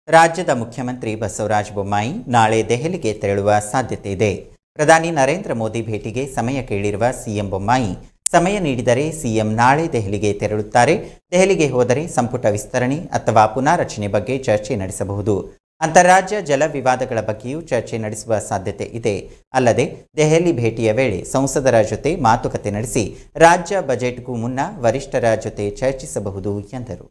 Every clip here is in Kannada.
ರಾಜ್ಯದ ಮುಖ್ಯಮಂತ್ರಿ ಬಸವರಾಜ ಬೊಮ್ಮಾಯಿ ನಾಳೆ ದೆಹಲಿಗೆ ತೆರಳುವ ಸಾಧ್ಯತೆ ಇದೆ ಪ್ರಧಾನಿ ನರೇಂದ್ರ ಮೋದಿ ಭೇಟಿಗೆ ಸಮಯ ಕೇಳಿರುವ ಸಿಎಂ ಬೊಮ್ಮಾಯಿ ಸಮಯ ನೀಡಿದರೆ ಸಿಎಂ ನಾಳೆ ದೆಹಲಿಗೆ ತೆರಳುತ್ತಾರೆ ದೆಹಲಿಗೆ ಹೋದರೆ ಸಂಪುಟ ವಿಸ್ತರಣೆ ಅಥವಾ ಪುನಾರಚನೆ ಬಗ್ಗೆ ಚರ್ಚೆ ನಡೆಸಬಹುದು ಅಂತಾರಾಜ್ಯ ಜಲ ವಿವಾದಗಳ ಬಗ್ಗೆಯೂ ಚರ್ಚೆ ನಡೆಸುವ ಸಾಧ್ಯತೆ ಇದೆ ಅಲ್ಲದೆ ದೆಹಲಿ ಭೇಟಿಯ ವೇಳೆ ಸಂಸದರ ಜೊತೆ ಮಾತುಕತೆ ನಡೆಸಿ ರಾಜ್ಯ ಬಜೆಟ್ಗೂ ಮುನ್ನ ವರಿಷ್ಠರ ಜೊತೆ ಚರ್ಚಿಸಬಹುದು ಎಂದರು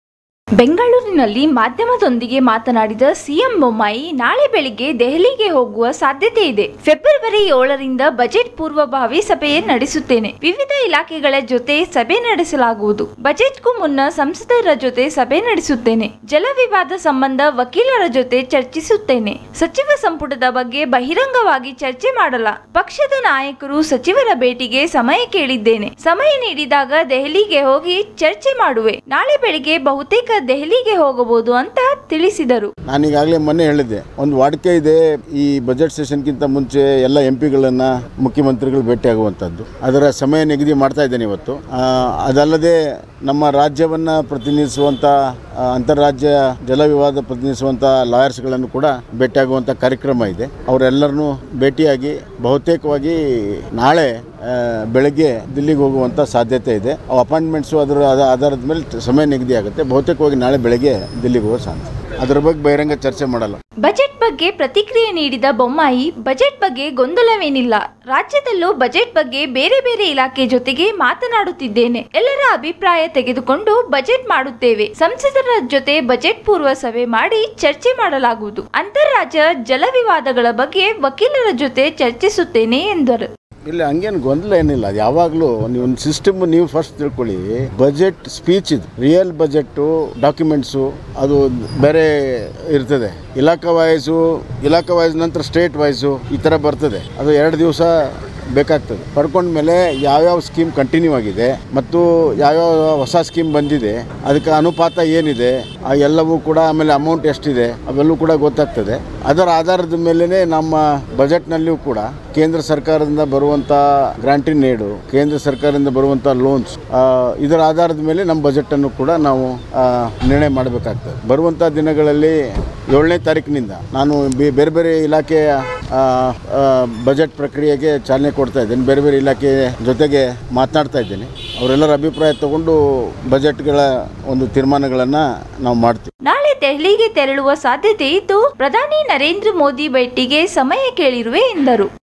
ಬೆಂಗಳೂರಿನಲ್ಲಿ ಮಾಧ್ಯಮದೊಂದಿಗೆ ಮಾತನಾಡಿದ ಸಿಎಂ ಬೊಮ್ಮಾಯಿ ನಾಳೆ ಬೆಳಿಗ್ಗೆ ದೆಹಲಿಗೆ ಹೋಗುವ ಸಾಧ್ಯತೆ ಇದೆ ಫೆಬ್ರವರಿ ಏಳರಿಂದ ಬಜೆಟ್ ಪೂರ್ವಭಾವಿ ಸಭೆ ನಡೆಸುತ್ತೇನೆ ವಿವಿಧ ಇಲಾಖೆಗಳ ಜೊತೆ ಸಭೆ ನಡೆಸಲಾಗುವುದು ಬಜೆಟ್ಗೂ ಮುನ್ನ ಸಂಸದರ ಜೊತೆ ಸಭೆ ನಡೆಸುತ್ತೇನೆ ಜಲ ವಿವಾದ ಸಂಬಂಧ ವಕೀಲರ ಜೊತೆ ಚರ್ಚಿಸುತ್ತೇನೆ ಸಚಿವ ಸಂಪುಟದ ಬಗ್ಗೆ ಬಹಿರಂಗವಾಗಿ ಚರ್ಚೆ ಮಾಡಲ್ಲ ಪಕ್ಷದ ನಾಯಕರು ಸಚಿವರ ಭೇಟಿಗೆ ಸಮಯ ಕೇಳಿದ್ದೇನೆ ಸಮಯ ನೀಡಿದಾಗ ದೆಹಲಿಗೆ ಹೋಗಿ ಚರ್ಚೆ ಮಾಡುವೆ ನಾಳೆ ಬೆಳಿಗ್ಗೆ ಬಹುತೇಕ ದೆಹಲಿಗೆ ಹೋಗಬಹುದು ಅಂತ ತಿಳಿಸಿದರು ನಾನು ಈಗಾಗಲೇ ಮೊನ್ನೆ ಹೇಳಿದ್ದೆ ಒಂದು ವಾಡಿಕೆ ಇದೆ ಈ ಬಜೆಟ್ ಸೆಷನ್ಗಿಂತ ಮುಂಚೆ ಎಲ್ಲ ಎಂ ಪಿಗಳನ್ನು ಮುಖ್ಯಮಂತ್ರಿಗಳು ಭೇಟಿಯಾಗುವಂಥದ್ದು ಅದರ ಸಮಯ ನಿಗದಿ ಮಾಡ್ತಾ ಇದ್ದೇನೆ ಇವತ್ತು ಆ, ಅದಲ್ಲದೆ ನಮ್ಮ ರಾಜ್ಯವನ್ನು ಪ್ರತಿನಿಧಿಸುವಂಥ ಆ, ಅಂತಾರಾಜ್ಯ ಜಲ ವಿವಾದ ಪ್ರತಿನಿಧಿಸುವಂಥ ಲಾಯರ್ಸ್ಗಳನ್ನು ಕೂಡ ಭೇಟಿಯಾಗುವಂಥ ಕಾರ್ಯಕ್ರಮ ಇದೆ ಅವರೆಲ್ಲರನ್ನೂ ಭೇಟಿಯಾಗಿ ಬಹುತೇಕವಾಗಿ ನಾಳೆ ಆ, ಬೆಳಗ್ಗೆ ದಿಲ್ಲಿಗೆ ಹೋಗುವಂಥ ಸಾಧ್ಯತೆ ಇದೆ ಅವು ಅಪಾಯಿಂಟ್ಮೆಂಟ್ಸು ಅದರ ಅದ- ಆಧಾರದ ಮೇಲೆ ಸಮಯ ನಿಗದಿ ಆಗುತ್ತೆ ಬಹುತೇಕವಾಗಿ ನಾಳೆ ಬೆಳಗ್ಗೆ ದಿಲ್ಲಿಗೆ ಹೋಗೋ ಸಾಧ್ಯತೆ ಅದರ ಬಗ್ಗೆ ಬಹಿರಂಗ ಚರ್ಚೆ ಮಾಡಲ್ಲ ಬಜೆಟ್ ಬಗ್ಗೆ ಪ್ರತಿಕ್ರಿಯೆ ನೀಡಿದ ಬೊಮ್ಮಾಯಿ ಬಜೆಟ್ ಬಗ್ಗೆ ಗೊಂದಲವೇನಿಲ್ಲ ರಾಜ್ಯದಲ್ಲೂ ಬಜೆಟ್ ಬಗ್ಗೆ ಬೇರೆ ಬೇರೆ ಇಲಾಖೆ ಜೊತೆಗೆ ಮಾತನಾಡುತ್ತಿದ್ದೇನೆ ಎಲ್ಲರ ಅಭಿಪ್ರಾಯ ತೆಗೆದುಕೊಂಡು ಬಜೆಟ್ ಮಾಡುತ್ತೇವೆ ಸಂಸದರ ಜೊತೆ ಬಜೆಟ್ ಪೂರ್ವ ಸಭೆ ಮಾಡಿ ಚರ್ಚೆ ಮಾಡಲಾಗುವುದು ಅಂತಾರಾಜ್ಯ ಜಲ ವಿವಾದಗಳ ಬಗ್ಗೆ ವಕೀಲರ ಜೊತೆ ಚರ್ಚಿಸುತ್ತೇನೆ ಎಂದರು ಇಲ್ಲ ಹಂಗೇನು ಗೊಂದಲ ಏನಿಲ್ಲ ಅದು ಯಾವಾಗಲೂ ನೀವು ಒಂದು ಸಿಸ್ಟಮ್ ನೀವು ಫಸ್ಟ್ ತಿಳ್ಕೊಳ್ಳಿ ಬಜೆಟ್ ಸ್ಪೀಚ್ ಇದು ರಿಯಲ್ ಬಜೆಟ್ಟು ಡಾಕ್ಯುಮೆಂಟ್ಸು ಅದು ಬೇರೆ ಇರ್ತದೆ ಇಲಾಖಾ ವೈಸು ಇಲಾಖಾ ವೈಸ್ ನಂತರ ಸ್ಟೇಟ್ ವೈಸು ಈ ಥರ ಬರ್ತದೆ ಅದು ಎರಡು ದಿವಸ ಬೇಕಾಗ್ತದೆ ಪಡ್ಕೊಂಡ್ಮೇಲೆ ಯಾವ್ಯಾವ ಸ್ಕೀಮ್ ಕಂಟಿನ್ಯೂ ಆಗಿದೆ ಮತ್ತು ಯಾವ್ಯಾವ ಹೊಸ ಸ್ಕೀಮ್ ಬಂದಿದೆ ಅದಕ್ಕೆ ಅನುಪಾತ ಏನಿದೆ ಆ ಎಲ್ಲವೂ ಕೂಡ ಆಮೇಲೆ ಅಮೌಂಟ್ ಎಷ್ಟಿದೆ ಅವೆಲ್ಲವೂ ಕೂಡ ಗೊತ್ತಾಗ್ತದೆ ಅದರ ಆಧಾರದ ಮೇಲೇ ನಮ್ಮ ಬಜೆಟ್ನಲ್ಲಿಯೂ ಕೂಡ ಕೇಂದ್ರ ಸರ್ಕಾರದಿಂದ ಬರುವಂಥ ಗ್ರಾಂಟಿನ್ ಏಡು ಕೇಂದ್ರ ಸರ್ಕಾರದಿಂದ ಬರುವಂಥ ಲೋನ್ಸ್ ಇದರ ಆಧಾರದ ಮೇಲೆ ನಮ್ಮ ಬಜೆಟನ್ನು ಕೂಡ ನಾವು ಆ, ನಿರ್ಣಯ ಮಾಡಬೇಕಾಗ್ತದೆ ಬರುವಂಥ ದಿನಗಳಲ್ಲಿ ಏಳನೇ ತಾರೀಕಿನಿಂದ ನಾನು ಬೆ- ಬೇರೆ ಬೇರೆ ಇಲಾಖೆಯ ಆ, ಆ, ಬಜೆಟ್ ಪ್ರಕ್ರಿಯೆಗೆ ಚಾಲನೆ ಕೊಡ್ತಾ ಇದ್ದೇನೆ ಬೇರೆ ಬೇರೆ ಇಲಾಖೆ ಜೊತೆಗೆ ಮಾತನಾಡ್ತಾ ಇದ್ದೇನೆ ಅವರೆಲ್ಲರ ಅಭಿಪ್ರಾಯ ತಗೊಂಡು ಬಜೆಟ್ಗಳ ಒಂದು ತೀರ್ಮಾನಗಳನ್ನು ನಾವು ಮಾಡ್ತೀವಿ ನಾಳೆ ದೆಹಲಿಗೆ ತೆರಳುವ ಸಾಧ್ಯತೆ ಇದ್ದು ಪ್ರಧಾನಿ ನರೇಂದ್ರ ಮೋದಿ ಭೇಟಿಗೆ ಸಮಯ ಕೇಳಿರುವೆ ಎಂದರು